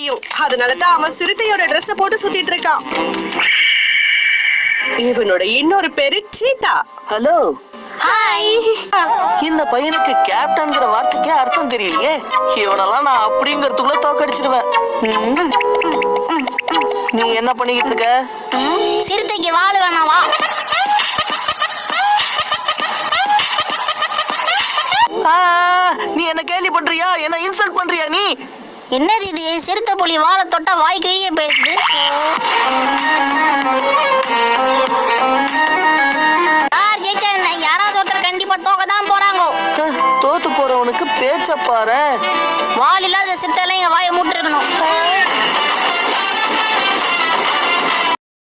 தெரியும் அதனால தான் அவன் சிறுத்தையோட Dress போட்டு சுத்திட்டு இருக்கான் இவனோட இன்னொரு பேரு சீதா ஹலோ ஹாய் இந்த பையனுக்கு கேப்டன்ங்கிற வார்த்தைக்கே அர்த்தம் தெரியலையே இவனெல்லாம் நான் அப்படிங்கறதுக்குள்ள தோக்கடிச்சிருவேன் ம். நீ என்ன பண்ணிக்கிட்டு இருக்க சிறுத்தைக்கு வாழ வேணாவா ஆ, நீ என்ன கேலி பண்றியா என்ன இன்சல்ட் பண்றியா நீ என்னது இது சிறுத்தை புலி வாழை தொட்டா வாய் கிழிய பேசுது